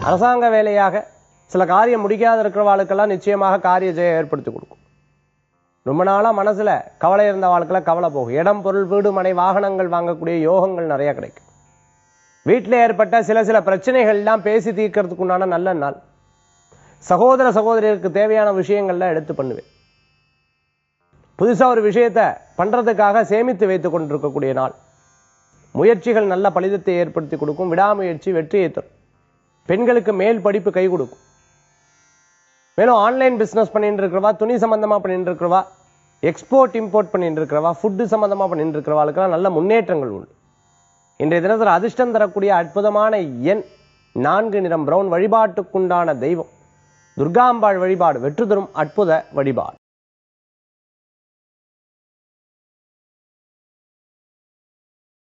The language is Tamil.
அரசாங்க வேலையாக சில காரியம் முடிக்காத இருக்கிறவாளுக்கெல்லாம் நிச்சயமாக காரிய ஜெயம் ஏற்படுத்தி கொடுக்கும் ரொம்ப நாளா மனசுல கவலை இருந்த வாழ்க்கையில கவலை போகும் இடம் பொருள் வீடு மனை வாகனங்கள் வாங்கக்கூடிய யோகங்கள் நிறைய கிடைக்கும் வீட்டில் ஏற்பட்ட சில சில பிரச்சனைகள் எல்லாம் பேசி தீர்க்கறதுக்கு உண்டான நல்ல நாள் சகோதர சகோதரிகளுக்கு தேவையான விஷயங்கள்லாம் எடுத்து பண்ணுவேன் புதுசா ஒரு விஷயத்தை பண்றதுக்காக சேமித்து வைத்துக் கொண்டிருக்கக்கூடிய நாள் முயற்சிகள் நல்ல பலிதத்தை ஏற்படுத்தி கொடுக்கும் விடாமுயற்சி வெற்றியை தரும் பெண்களுக்கு மேல் படிப்பு கை கொடுக்கும் மேலும் ஆன்லைன் பிசினஸ் பண்ணிட்டு இருக்கிறவா துணி சம்பந்தமா பண்ணிட்டு இருக்கிறவா எக்ஸ்போர்ட் இம்போர்ட் பண்ணிட்டு இருக்கிறவா ஃபுட்டு சம்பந்தமா பண்ணிட்டு இருக்கிறவாளுக்கெல்லாம் நல்ல முன்னேற்றங்கள் உண்டு இன்றைய தினத்தில் அதிர்ஷ்டம் தரக்கூடிய அற்புதமான எண் நான்கு நிறம் பிரவுன் வழிபாட்டுக்குண்டான தெய்வம் துர்காம்பாள் வழிபாடு வெற்றி தரும் அற்புத வழிபாடு